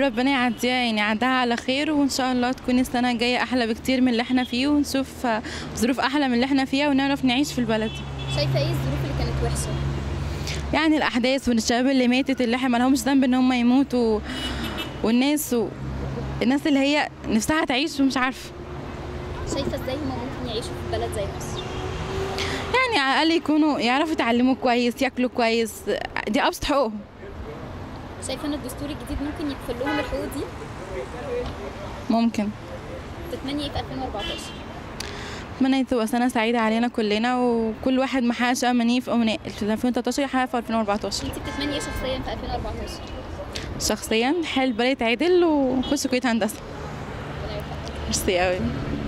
ربنا يعديها يعني عدها على خير وان شاء الله تكون السنه الجايه احلى بكتير من اللي احنا فيه ونشوف آه، ظروف احلى من اللي احنا فيها ونعرف نعيش في البلد شايفه ايه الظروف اللي كانت وحشه يعني الاحداث والشباب اللي ماتت اللي احنا ما لهمش ذنب ان هم يموتوا والناس و... الناس اللي هي نفسها تعيش ومش عارفه شايفه ازاي هما ممكن يعيشوا في بلد زي مصر يعني على الاقل يكونوا يعرفوا يتعلموا كويس ياكلوا كويس دي ابسط حقوقهم شايفه ان الدستور الجديد ممكن يكفل لهم الحقوق دي ممكن تتمني ايه في 2014 اتمنى تبقى سنه سعيده علينا كلنا وكل واحد محققش امانيه في امنيه في 2013 يحقق في 2014 انت بتتمني ايه شخصيا في 2014 شخصيا حال البلد يتعدل وخش كليه هندسه ميرسي قوي